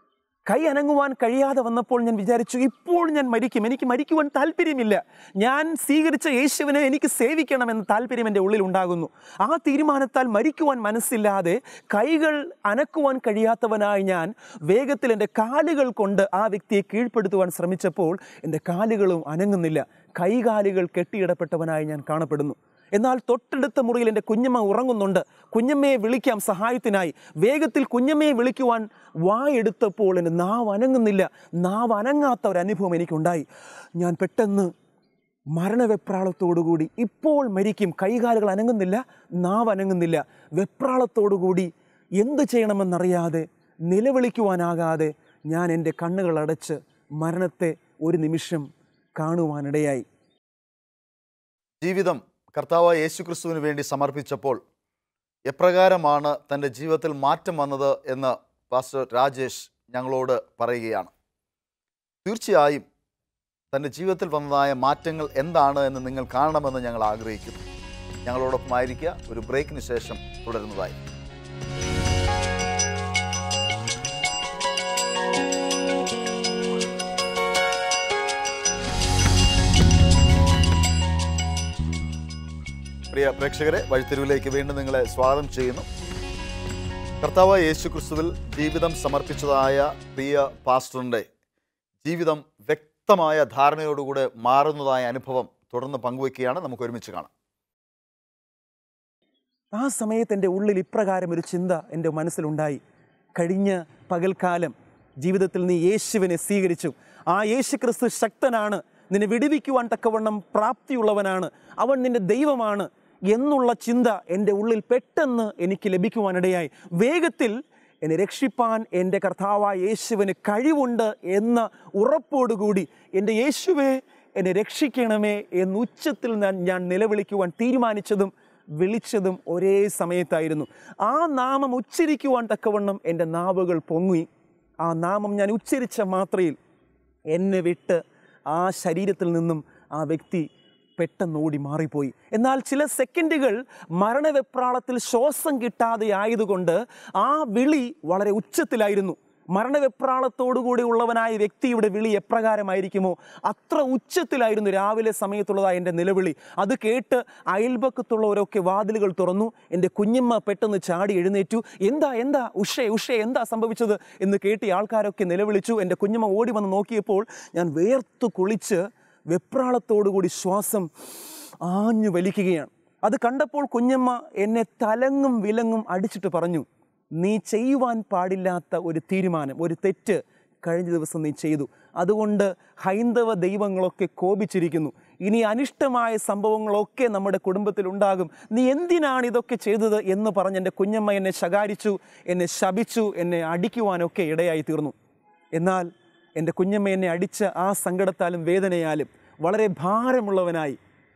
കൈ അനങ്ങുവാൻ കഴിയാതെ വന്നപ്പോൾ ഞാൻ വിചാരിച്ചു ഇപ്പോൾ ഞാൻ മരിക്കും എനിക്ക് മരിക്കുവാൻ താല്പര്യമില്ല ഞാൻ സ്വീകരിച്ച യേശുവിനെ എനിക്ക് സേവിക്കണമെന്ന താല്പര്യം എൻ്റെ ഉള്ളിൽ ഉണ്ടാകുന്നു ആ തീരുമാനത്താൽ മരിക്കുവാൻ മനസ്സില്ലാതെ കൈകൾ അനക്കുവാൻ കഴിയാത്തവനായി ഞാൻ വേഗത്തിൽ എൻ്റെ കാലുകൾ കൊണ്ട് ആ വ്യക്തിയെ കീഴ്പ്പെടുത്തുവാൻ ശ്രമിച്ചപ്പോൾ എൻ്റെ കാലുകളും അനങ്ങുന്നില്ല കൈകാലുകൾ കെട്ടിയിടപ്പെട്ടവനായി ഞാൻ കാണപ്പെടുന്നു എന്നാൽ തൊട്ടടുത്ത മുറിയിൽ എൻ്റെ കുഞ്ഞമ്മ ഉറങ്ങുന്നുണ്ട് കുഞ്ഞമ്മയെ വിളിക്കാം സഹായത്തിനായി വേഗത്തിൽ കുഞ്ഞമ്മയെ വിളിക്കുവാൻ വായെടുത്തപ്പോൾ എൻ്റെ നാവ് അനങ്ങുന്നില്ല നാവ് അനങ്ങാത്ത ഒരു അനുഭവം എനിക്കുണ്ടായി ഞാൻ പെട്ടെന്ന് മരണവെപ്രാളത്തോടുകൂടി ഇപ്പോൾ മരിക്കും കൈകാലുകൾ അനങ്ങുന്നില്ല നാവ് അനങ്ങുന്നില്ല വെപ്രാളത്തോടുകൂടി എന്ത് ചെയ്യണമെന്നറിയാതെ നിലവിളിക്കുവാനാകാതെ ഞാൻ എൻ്റെ കണ്ണുകൾ അടച്ച് മരണത്തെ ഒരു നിമിഷം കാണുവാനിടയായി ജീവിതം കർത്താവായ യേശുക്രിസ്തുവിന് വേണ്ടി സമർപ്പിച്ചപ്പോൾ എപ്രകാരമാണ് തൻ്റെ ജീവിതത്തിൽ മാറ്റം വന്നത് എന്ന് പാസ്റ്റർ രാജേഷ് ഞങ്ങളോട് പറയുകയാണ് തീർച്ചയായും തൻ്റെ ജീവിതത്തിൽ വന്നതായ മാറ്റങ്ങൾ എന്താണ് എന്ന് നിങ്ങൾ കാണണമെന്ന് ഞങ്ങൾ ആഗ്രഹിക്കുന്നു ഞങ്ങളോടൊപ്പം ആയിരിക്കുക ഒരു ബ്രേക്കിന് ശേഷം തുടരുന്നതായി പ്രിയ പ്രേക്ഷകരെ വഴിത്തിരിവിലേക്ക് വീണ്ടും നിങ്ങളെ സ്വാഗതം ചെയ്യുന്നു കർത്താവ് യേശു ക്രിസ്തുവിൽ ജീവിതം സമർപ്പിച്ചതായ പ്രിയ പാസ്റ്ററിൻ്റെ ജീവിതം വ്യക്തമായ ധാരണയോടുകൂടെ മാറുന്നതായ അനുഭവം തുടർന്ന് പങ്കുവയ്ക്കുകയാണ് നമുക്ക് ഒരുമിച്ച് കാണാം ആ സമയത്ത് എൻ്റെ ഉള്ളിൽ ഇപ്രകാരം ഒരു ചിന്ത എൻ്റെ മനസ്സിലുണ്ടായി കഴിഞ്ഞ പകൽക്കാലം ജീവിതത്തിൽ നീ യേശുവിനെ സ്വീകരിച്ചു ആ യേശു ക്രിസ്തു ശക്തനാണ് നിന്നെ വിടുവിക്കുവാൻ തക്കവണ്ണം പ്രാപ്തിയുള്ളവനാണ് അവൻ നിന്റെ ദൈവമാണ് എന്നുള്ള ചിന്ത എൻ്റെ ഉള്ളിൽ പെട്ടെന്ന് എനിക്ക് ലഭിക്കുവാനിടയായി വേഗത്തിൽ എന്നെ രക്ഷിപ്പാൻ എൻ്റെ കർത്താവായ യേശുവിന് കഴിവുണ്ട് എന്ന ഉറപ്പോടുകൂടി എൻ്റെ യേശുവെ എന്നെ രക്ഷിക്കണമേ എന്ന് ഉച്ചത്തിൽ ഞാൻ ഞാൻ നിലവിളിക്കുവാൻ തീരുമാനിച്ചതും വിളിച്ചതും ഒരേ സമയത്തായിരുന്നു ആ നാമം ഉച്ചരിക്കുവാൻ തക്കവണ്ണം എൻ്റെ നാവുകൾ പൊങ്ങി ആ നാമം ഞാൻ ഉച്ചരിച്ച മാത്രയിൽ എന്നെ വിട്ട് ആ ശരീരത്തിൽ നിന്നും ആ വ്യക്തി പെട്ടെന്ന് ഓടി മാറിപ്പോയി എന്നാൽ ചില സെക്കൻഡുകൾ മരണവെപ്രാളത്തിൽ ശ്വാസം കിട്ടാതെ ആയതുകൊണ്ട് ആ വിളി വളരെ ഉച്ചത്തിലായിരുന്നു മരണവെപ്രാളത്തോടുകൂടി ഉള്ളവനായ വ്യക്തിയുടെ വിളി എപ്രകാരമായിരിക്കുമോ അത്ര ഉച്ചത്തിലായിരുന്നു രാവിലെ സമയത്തുള്ളതായ എൻ്റെ നിലവിളി അത് കേട്ട് അയൽപക്കത്തുള്ളവരൊക്കെ വാതിലുകൾ തുറന്നു എൻ്റെ കുഞ്ഞമ്മ പെട്ടെന്ന് ചാടി എഴുന്നേറ്റു എന്താ എന്താ ഉഷേ ഉഷേ എന്താ സംഭവിച്ചത് എന്ന് കേട്ട് ഈ ആൾക്കാരൊക്കെ നിലവിളിച്ചു എൻ്റെ കുഞ്ഞമ്മ ഓടി വന്ന് നോക്കിയപ്പോൾ ഞാൻ വേർത്തു കുളിച്ച് വെപ്രാളത്തോടുകൂടി ശ്വാസം ആഞ്ഞു വലിക്കുകയാണ് അത് കണ്ടപ്പോൾ കുഞ്ഞമ്മ എന്നെ തലങ്ങും വിലങ്ങും അടിച്ചിട്ട് പറഞ്ഞു നീ ചെയ്യുവാൻ പാടില്ലാത്ത ഒരു തീരുമാനം ഒരു തെറ്റ് കഴിഞ്ഞ ദിവസം നീ ചെയ്തു അതുകൊണ്ട് ഹൈന്ദവ ദൈവങ്ങളൊക്കെ കോപിച്ചിരിക്കുന്നു ഇനി അനിഷ്ടമായ സംഭവങ്ങളൊക്കെ നമ്മുടെ കുടുംബത്തിൽ ഉണ്ടാകും നീ എന്തിനാണ് ഇതൊക്കെ ചെയ്തത് എന്ന് പറഞ്ഞ് എൻ്റെ കുഞ്ഞമ്മ എന്നെ ശകാരിച്ചു എന്നെ ശപിച്ചു എന്നെ അടിക്കുവാനൊക്കെ ഇടയായി തീർന്നു എന്നാൽ എൻ്റെ കുഞ്ഞമ്മ എന്നെ അടിച്ച ആ സങ്കടത്താലും വേദനയാലും വളരെ ഭാരമുള്ളവനായി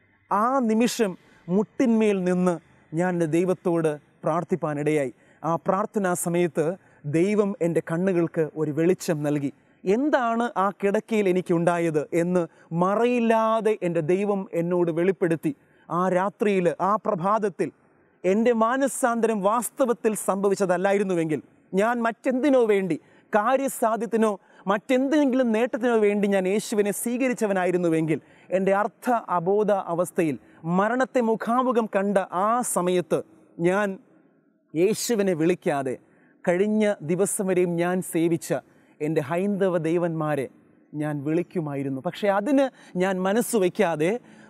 ആ നിമിഷം മുട്ടിന്മേൽ നിന്ന് ഞാൻ എൻ്റെ ദൈവത്തോട് പ്രാർത്ഥിപ്പാനിടയായി ആ പ്രാർത്ഥനാ സമയത്ത് ദൈവം എൻ്റെ കണ്ണുകൾക്ക് ഒരു വെളിച്ചം നൽകി എന്താണ് ആ കിടക്കയിൽ എനിക്കുണ്ടായത് എന്ന് മറയില്ലാതെ എൻ്റെ ദൈവം എന്നോട് വെളിപ്പെടുത്തി ആ രാത്രിയിൽ ആ പ്രഭാതത്തിൽ എൻ്റെ മാനസാന്തരം വാസ്തവത്തിൽ സംഭവിച്ചതല്ലായിരുന്നുവെങ്കിൽ ഞാൻ മറ്റെന്തിനോ വേണ്ടി കാര്യസാധ്യത്തിനോ മറ്റെന്തെങ്കിലും നേട്ടത്തിനു വേണ്ടി ഞാൻ യേശുവിനെ സ്വീകരിച്ചവനായിരുന്നുവെങ്കിൽ എൻ്റെ അർത്ഥ അബോധ അവസ്ഥയിൽ മരണത്തെ മുഖാമുഖം കണ്ട ആ സമയത്ത് ഞാൻ യേശുവിനെ വിളിക്കാതെ കഴിഞ്ഞ ദിവസം വരെയും ഞാൻ സേവിച്ച എൻ്റെ ഹൈന്ദവ ദൈവന്മാരെ ഞാൻ വിളിക്കുമായിരുന്നു പക്ഷേ അതിന് ഞാൻ മനസ്സ് വയ്ക്കാതെ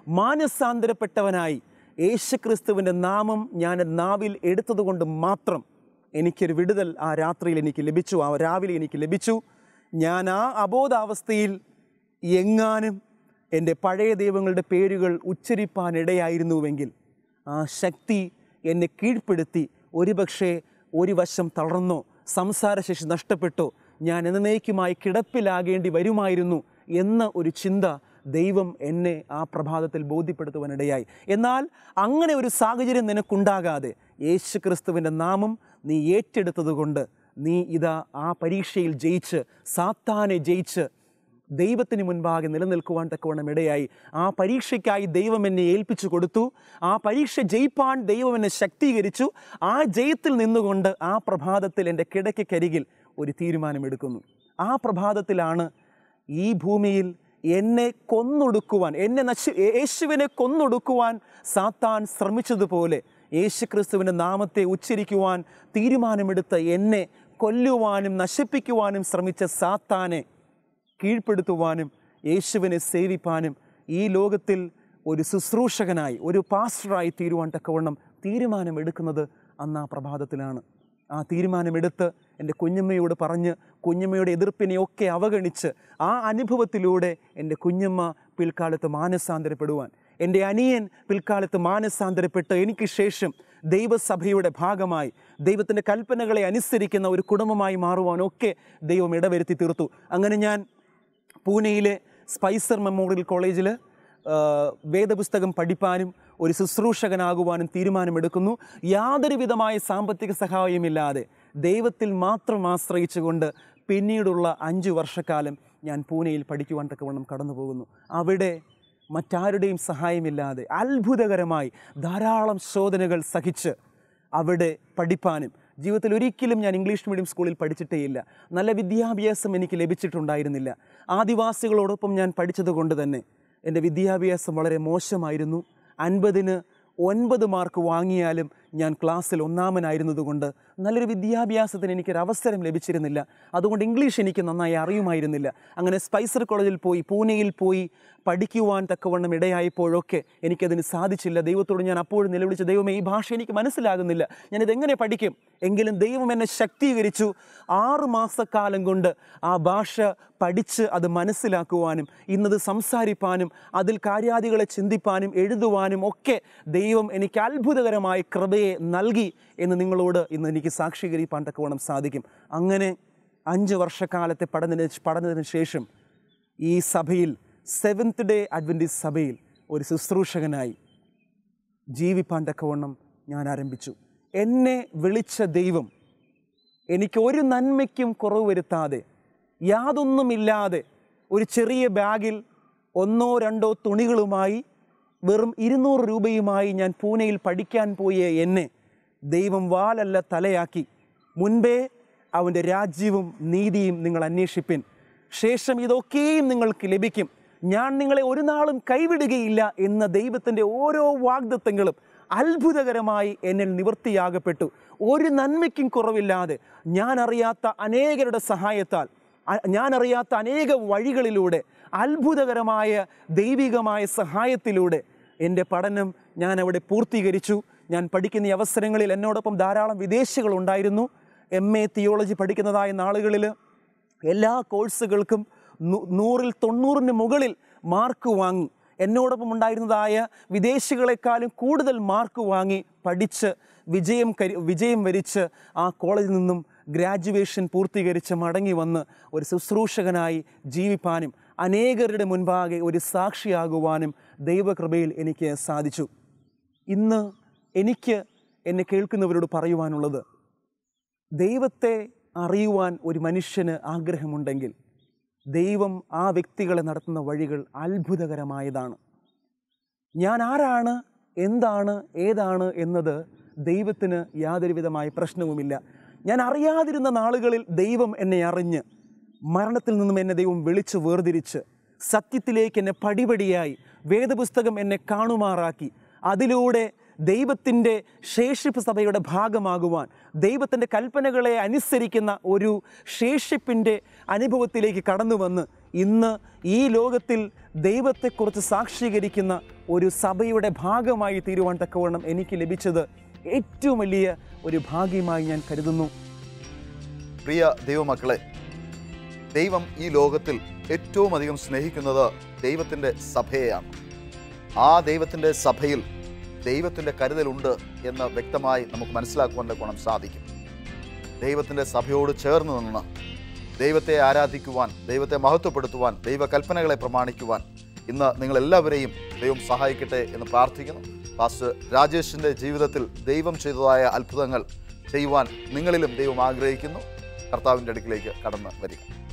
മാനസാന്തരപ്പെട്ടവനായി യേശുക്രിസ്തുവിൻ്റെ നാമം ഞാൻ നാവിൽ എടുത്തതുകൊണ്ട് മാത്രം എനിക്കൊരു വിടുതൽ ആ രാത്രിയിൽ എനിക്ക് ലഭിച്ചു ആ രാവിലെ എനിക്ക് ലഭിച്ചു ഞാൻ ആ അബോധാവസ്ഥയിൽ എങ്ങാനും എൻ്റെ പഴയ ദൈവങ്ങളുടെ പേരുകൾ ഉച്ചരിപ്പാനിടയായിരുന്നുവെങ്കിൽ ആ ശക്തി എന്നെ കീഴ്പ്പെടുത്തി ഒരുപക്ഷെ ഒരു വശം തളർന്നോ സംസാരശേഷി നഷ്ടപ്പെട്ടോ ഞാൻ എന്നേക്കുമായി കിടപ്പിലാകേണ്ടി വരുമായിരുന്നു എന്ന ഒരു ചിന്ത ദൈവം എന്നെ ആ പ്രഭാതത്തിൽ ബോധ്യപ്പെടുത്തുവാനിടയായി എന്നാൽ അങ്ങനെ ഒരു സാഹചര്യം നിനക്കുണ്ടാകാതെ യേശു ക്രിസ്തുവിൻ്റെ നാമം നീ ഏറ്റെടുത്തതുകൊണ്ട് നീ ഇതാ ആ പരീക്ഷയിൽ ജയിച്ച് സാത്താനെ ജയിച്ച് ദൈവത്തിന് മുൻപാകെ നിലനിൽക്കുവാൻ തക്കവണ്ണം ഇടയായി ആ പരീക്ഷയ്ക്കായി ദൈവം എന്നെ ഏൽപ്പിച്ചു കൊടുത്തു ആ പരീക്ഷ ജയിപ്പാൻ ദൈവം എന്നെ ശക്തീകരിച്ചു ആ ജയത്തിൽ നിന്നുകൊണ്ട് ആ പ്രഭാതത്തിൽ എൻ്റെ കിടക്കക്കരികിൽ ഒരു തീരുമാനമെടുക്കുന്നു ആ പ്രഭാതത്തിലാണ് ഈ ഭൂമിയിൽ എന്നെ കൊന്നൊടുക്കുവാൻ എന്നെ നശി യേശുവിനെ കൊന്നൊടുക്കുവാൻ സാത്താൻ ശ്രമിച്ചതുപോലെ യേശുക്രിസ്തുവിൻ്റെ നാമത്തെ ഉച്ചരിക്കുവാൻ തീരുമാനമെടുത്ത എന്നെ കൊല്ലുവാനും നശിപ്പിക്കുവാനും ശ്രമിച്ച സാത്താനെ കീഴ്പ്പെടുത്തുവാനും യേശുവിനെ സേവിപ്പാനും ഈ ലോകത്തിൽ ഒരു ശുശ്രൂഷകനായി ഒരു പാസ്റ്ററായി തീരുവാൻ തക്കവണ്ണം തീരുമാനമെടുക്കുന്നത് അന്ന് ആ പ്രഭാതത്തിലാണ് ആ തീരുമാനമെടുത്ത് എൻ്റെ കുഞ്ഞമ്മയോട് പറഞ്ഞ് കുഞ്ഞമ്മയുടെ എതിർപ്പിനെയൊക്കെ അവഗണിച്ച് ആ അനുഭവത്തിലൂടെ എൻ്റെ കുഞ്ഞമ്മ പിൽക്കാലത്ത് മാനസാന്തരപ്പെടുവാൻ എൻ്റെ അനിയൻ പിൽക്കാലത്ത് മാനസാന്തരപ്പെട്ട് എനിക്ക് ശേഷം ദൈവസഭയുടെ ഭാഗമായി ദൈവത്തിൻ്റെ കൽപ്പനകളെ അനുസരിക്കുന്ന ഒരു കുടുംബമായി മാറുവാനൊക്കെ ദൈവം ഇടവരുത്തി തീർത്തു അങ്ങനെ ഞാൻ പൂനെയിലെ സ്പൈസർ മെമ്മോറിയൽ കോളേജിൽ വേദപുസ്തകം പഠിപ്പാനും ഒരു ശുശ്രൂഷകനാകുവാനും തീരുമാനമെടുക്കുന്നു യാതൊരു വിധമായ സാമ്പത്തിക സഹായമില്ലാതെ ദൈവത്തിൽ മാത്രം ആശ്രയിച്ചുകൊണ്ട് പിന്നീടുള്ള അഞ്ച് വർഷക്കാലം ഞാൻ പൂനെയിൽ പഠിക്കുവാൻ തക്കവണ്ണം കടന്നു പോകുന്നു അവിടെ മറ്റാരുടെയും സഹായമില്ലാതെ അത്ഭുതകരമായി ധാരാളം ശോധനകൾ സഹിച്ച് അവിടെ പഠിപ്പാനും ജീവിതത്തിൽ ഒരിക്കലും ഞാൻ ഇംഗ്ലീഷ് മീഡിയം സ്കൂളിൽ പഠിച്ചിട്ടേയില്ല നല്ല വിദ്യാഭ്യാസം എനിക്ക് ലഭിച്ചിട്ടുണ്ടായിരുന്നില്ല ആദിവാസികളോടൊപ്പം ഞാൻ പഠിച്ചതുകൊണ്ട് തന്നെ എൻ്റെ വിദ്യാഭ്യാസം വളരെ മോശമായിരുന്നു അൻപതിന് ഒൻപത് മാർക്ക് വാങ്ങിയാലും ഞാൻ ക്ലാസ്സിൽ ഒന്നാമനായിരുന്നതുകൊണ്ട് നല്ലൊരു വിദ്യാഭ്യാസത്തിന് എനിക്കൊരു അവസരം ലഭിച്ചിരുന്നില്ല അതുകൊണ്ട് ഇംഗ്ലീഷ് എനിക്ക് നന്നായി അറിയുമായിരുന്നില്ല അങ്ങനെ സ്പൈസർ കോളേജിൽ പോയി പൂനെയിൽ പോയി പഠിക്കുവാൻ തക്കവണ്ണം ഇടയായപ്പോഴൊക്കെ എനിക്കതിന് സാധിച്ചില്ല ദൈവത്തോട് ഞാൻ അപ്പോഴും നിലവിളിച്ച ദൈവമേ ഈ ഭാഷ എനിക്ക് മനസ്സിലാകുന്നില്ല ഞാനിത് എങ്ങനെ പഠിക്കും എങ്കിലും ദൈവം എന്നെ ശക്തീകരിച്ചു ആറ് മാസക്കാലം കൊണ്ട് ആ ഭാഷ പഠിച്ച് അത് മനസ്സിലാക്കുവാനും ഇന്നത് സംസാരിപ്പാനും അതിൽ കാര്യാദികളെ ചിന്തിപ്പാനും എഴുതുവാനും ഒക്കെ ദൈവം എനിക്ക് അത്ഭുതകരമായ കൃപയെ നൽകി എന്ന് നിങ്ങളോട് ഇന്ന് എനിക്ക് സാക്ഷീകരിപ്പാൻ തക്കവണ്ണം സാധിക്കും അങ്ങനെ അഞ്ച് വർഷക്കാലത്തെ പഠനത്തിന് പഠനത്തിന് ശേഷം ഈ സഭയിൽ സെവൻത്ത് ഡേ അഡ്വൻറ്റിസ് സഭയിൽ ഒരു ശുശ്രൂഷകനായി ജീവിപ്പാൻ തക്കവണ്ണം ഞാൻ ആരംഭിച്ചു എന്നെ വിളിച്ച ദൈവം എനിക്ക് ഒരു നന്മയ്ക്കും കുറവ് വരുത്താതെ യാതൊന്നുമില്ലാതെ ഒരു ചെറിയ ബാഗിൽ ഒന്നോ രണ്ടോ തുണികളുമായി വെറും ഇരുന്നൂറ് രൂപയുമായി ഞാൻ പൂനെയിൽ പഠിക്കാൻ പോയ എന്നെ ദൈവം വാലല്ല തലയാക്കി മുൻപേ അവൻ്റെ രാജ്യവും നീതിയും നിങ്ങൾ അന്വേഷിപ്പിൻ ശേഷം ഇതൊക്കെയും നിങ്ങൾക്ക് ലഭിക്കും ഞാൻ നിങ്ങളെ ഒരു നാളും കൈവിടുകയില്ല എന്ന ദൈവത്തിൻ്റെ ഓരോ വാഗ്ദത്തങ്ങളും അത്ഭുതകരമായി എന്നിൽ നിവൃത്തിയാകപ്പെട്ടു ഒരു നന്മയ്ക്കും കുറവില്ലാതെ ഞാൻ അറിയാത്ത അനേകരുടെ സഹായത്താൽ അ- ഞാൻ അറിയാത്ത അനേക വഴികളിലൂടെ അത്ഭുതകരമായ ദൈവികമായ സഹായത്തിലൂടെ എൻ്റെ പഠനം ഞാൻ അവിടെ പൂർത്തീകരിച്ചു ഞാൻ പഠിക്കുന്ന ഈ അവസരങ്ങളിൽ എന്നോടൊപ്പം ധാരാളം വിദേശികൾ ഉണ്ടായിരുന്നു എം എ തിയോളജി പഠിക്കുന്നതായ നാളുകളിൽ എല്ലാ കോഴ്സുകൾക്കും നൂ- നൂറിൽ തൊണ്ണൂറിന് മുകളിൽ മാർക്ക് വാങ്ങി എന്നോടൊപ്പം ഉണ്ടായിരുന്നതായ വിദേശികളെക്കാളും കൂടുതൽ മാർക്ക് വാങ്ങി പഠിച്ച് വിജയം കരി വിജയം വരിച്ച് ആ കോളേജിൽ നിന്നും ഗ്രാജുവേഷൻ പൂർത്തീകരിച്ച് മടങ്ങി വന്ന് ഒരു ശുശ്രൂഷകനായി ജീവിപ്പാനും അനേകരുടെ മുൻപാകെ ഒരു സാക്ഷിയാകുവാനും ദൈവകൃപയിൽ എനിക്ക് സാധിച്ചു ഇന്ന് എനിക്ക് എന്നെ കേൾക്കുന്നവരോട് പറയുവാനുള്ളത് ദൈവത്തെ അറിയുവാൻ ഒരു മനുഷ്യന് ആഗ്രഹമുണ്ടെങ്കിൽ ദൈവം ആ വ്യക്തികളെ നടത്തുന്ന വഴികൾ അത്ഭുതകരമായതാണ് ഞാൻ ആരാണ് എന്താണ് ഏതാണ് എന്നത് ദൈവത്തിന് യാതൊരു വിധമായ പ്രശ്നവുമില്ല ഞാൻ അറിയാതിരുന്ന നാളുകളിൽ ദൈവം എന്നെ അറിഞ്ഞ് മരണത്തിൽ നിന്നും എന്നെ ദൈവം വിളിച്ച് വേർതിരിച്ച് സത്യത്തിലേക്ക് എന്നെ പടിപടിയായി വേദപുസ്തകം എന്നെ കാണുമാറാക്കി അതിലൂടെ ദൈവത്തിൻ്റെ ശേഷിപ്പ് സഭയുടെ ഭാഗമാകുവാൻ ദൈവത്തിൻ്റെ കൽപ്പനകളെ അനുസരിക്കുന്ന ഒരു ശേഷിപ്പിൻ്റെ അനുഭവത്തിലേക്ക് കടന്നു വന്ന് ഇന്ന് ഈ ലോകത്തിൽ ദൈവത്തെക്കുറിച്ച് സാക്ഷീകരിക്കുന്ന ഒരു സഭയുടെ ഭാഗമായി തീരുവാൻ തക്കവണ്ണം എനിക്ക് ലഭിച്ചത് ഏറ്റവും വലിയ ഒരു ഭാഗ്യമായി ഞാൻ കരുതുന്നു പ്രിയ ദൈവമക്കളെ ദൈവം ഈ ലോകത്തിൽ ഏറ്റവും അധികം സ്നേഹിക്കുന്നത് ദൈവത്തിൻ്റെ സഭയെയാണ് ആ ദൈവത്തിൻ്റെ സഭയിൽ ദൈവത്തിൻ്റെ കരുതലുണ്ട് എന്ന് വ്യക്തമായി നമുക്ക് മനസ്സിലാക്കുവാൻ ഗുണം സാധിക്കും ദൈവത്തിൻ്റെ സഭയോട് ചേർന്ന് നിന്ന് ദൈവത്തെ ആരാധിക്കുവാൻ ദൈവത്തെ മഹത്വപ്പെടുത്തുവാൻ ദൈവകൽപ്പനകളെ പ്രമാണിക്കുവാൻ ഇന്ന് നിങ്ങളെല്ലാവരെയും ദൈവം സഹായിക്കട്ടെ എന്ന് പ്രാർത്ഥിക്കുന്നു പാസ്റ്റർ രാജേഷിൻ്റെ ജീവിതത്തിൽ ദൈവം ചെയ്തതായ അത്ഭുതങ്ങൾ ചെയ്യുവാൻ നിങ്ങളിലും ദൈവം ആഗ്രഹിക്കുന്നു കർത്താവിൻ്റെ അടുക്കിലേക്ക് കടന്ന് വരിക